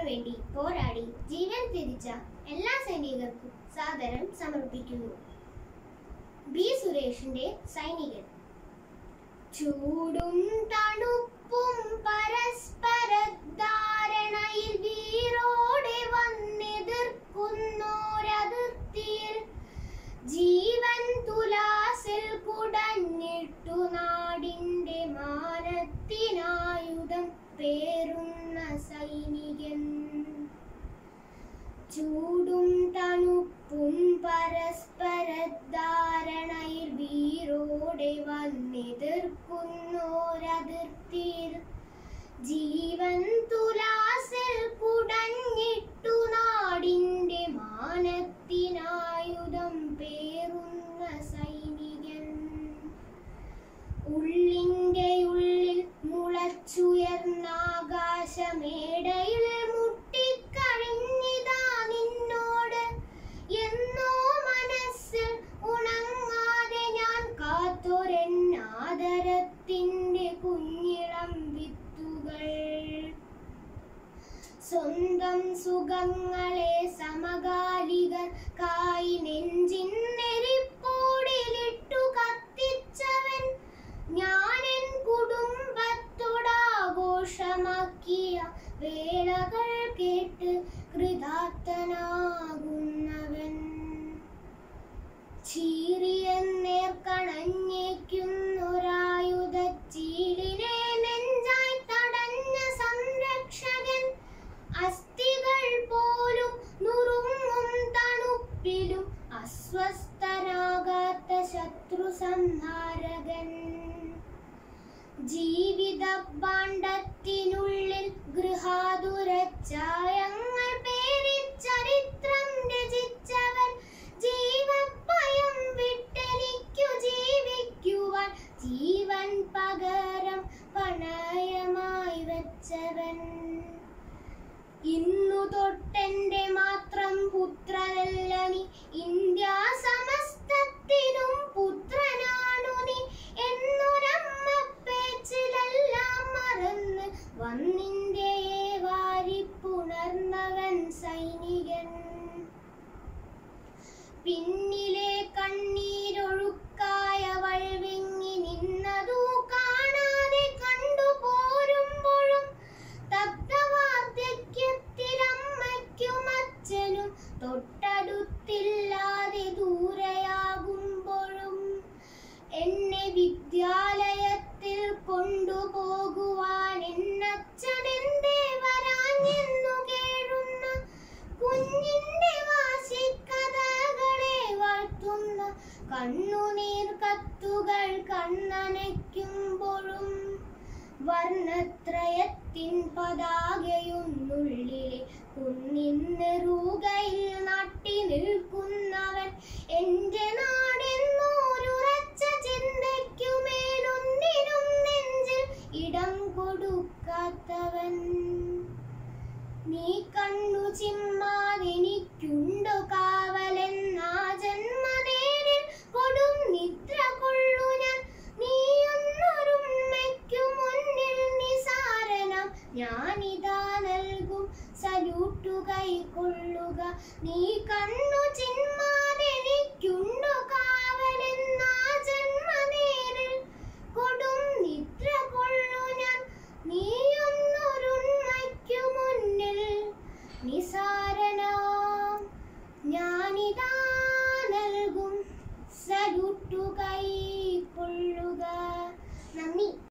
വേണ്ടി പോരാടി ജീവൻ തിരിച്ച എല്ലാ സൈനികർക്കും സാദരം സമർപ്പിക്കുന്നു ബി സുരേഷിന്റെ സൈനികൻ ചൂടും തണുപ്പും പരസ്പര ധാരണയിൽ വീരോടെ വന്നെതിർക്കുന്നോരതിർത്തിയിൽ ജീവൻ തുലാസിൽ കുടഞ്ഞിട്ടു നാടിന്റെ മാനത്തിനായുധം പേറുന്ന സൈനികൻ ചൂടും തണുപ്പും പരസ്പര ധാരണയിൽ വീരോടെ വന്നെതിർക്കുന്നോരതിർത്തിയിൽ ജീവൻ തുലാസിൽ കുടഞ്ഞിട്ടു നാടിന്റെ മാനത്തിനായുധം പേറുന്ന സൈനികൻ ഉള്ളിന്റെ ഉള്ളിൽ മുളച്ചുയർന്ന ആകാശമേടയിൽ മുട്ടിക്കഴിഞ്ഞിതാ നിന്നോട് എന്നോ മനസ്സിൽ ഉണങ്ങാതെ ഞാൻ കാത്തൊരെന്നാദരത്തിന്റെ കുഞ്ഞിളം വിത്തുകൾ സ്വന്തം സുഖങ്ങളെ സമകാലികർക്കായി നെഞ്ചിൻ നെരിപ്പോടിലിട്ടു കത്തിച്ചവൻ ഞാനെൻ കുടുംബത്തോടാഘോഷമാക്കിയ വേളകൾ കേട്ട് കൃതാർത്ഥനാകുന്നവൻ ചീറിയെന്നേർക്കണഞ്ഞേക്കുന്നൊരായുധച്ചീലിനെ നെഞ്ചായി തടഞ്ഞ സംരക്ഷകൻ അസ്ഥികൾ പോലും നുറുങ്ങും തണുപ്പിലും അസ്വസ്ഥനാകാത്ത ശത്രു സംഹാരകൻ ജീവിത പാണ്ഡത്തിനുള്ളിൽ ഗൃഹാതുരച്ചായങ്ങൾ പേരി ചരിത്രം രചിച്ചവൻ ജീവഭയം വിട്ടെനിക്കു ജീവിക്കുവാൻ ജീവൻ പകരം പണയമായി വെച്ചവൻ ഇന്നു തൊട്ടെന്റെ മാത്രം പുത്രനല്ല നീ ഇന്ത്യ സമസ്തത്തിനും പുത്രനാണു നീ എന്നൊരമ്മ പേച്ചിലെല്ലാം മറന്ന് വന്നിന്ത്യയെ വാരിപ്പുണർന്നവൻ സൈനികൻ പിന്നിലെ കണ്ണീരൊഴുക്കായ വൾവിങ്ങി നിന്നതു കാണാതെ കണ്ടു പോരുമ്പോഴും തപ്തവാർദ്ധക്യത്തിലമ്മയ്ക്കും അച്ഛനും തൊട്ടടുത്തില്ലാതെ ദൂരെയാകുമ്പോഴും എന്നെ വിദ്യാലയത്തിൽ കൊണ്ടുപോകുവാൻ എന്നച്ഛനെന്തേ വരാഞ്ഞെന്നു കേഴുന്ന കുഞ്ഞിന്റെ വാശിക്കഥകളെ വാഴ്ത്തുന്ന കണ്ണുനീർ കത്തുകൾ കണ്ണനയ്ക്കുമ്പോഴും വർണ്ണത്രയത്തിൻ പതാകയൊന്നുള്ളിലെ കുന്നിൻ നെറുകയിൽ നാട്ടി നിൽക്കുന്നവൻ എന്റെ നാടെന്നോരുറച്ച ചിന്തയ്ക്കുമേലൊന്നിനും നെഞ്ചിൽ ഇടം കൊടുക്കാത്തവൻ നീ കണ്ണു ചിമ്മാതെനിക്കുണ്ടു കാവലെന്നാ ജന്മദേനിൽ കൊടും നിദ്ര കൊള്ളു ഞാൻ നീയൊന്നൊരുമ്മയ്ക്കു മുന്നിൽ നിസാരണം ഞാനിതാ നൽകും സല്യൂട്ടു കൈക്കൊള്ളുക നീ കണ്ണു ചിമ്മാതെനിക്കുണ്ടു കാവലെന്നാ ജന്മനേരിൽ കൊടും നിദ്ര കൊള്ളു ഞാൻ നീയൊന്നൊരുമ്മയ്ക്കു മുന്നിൽ നിസാരനാം ഞാനിതാ നൽകും സല്യൂട്ടു കൈക്കൊള്ളുക നന്ദി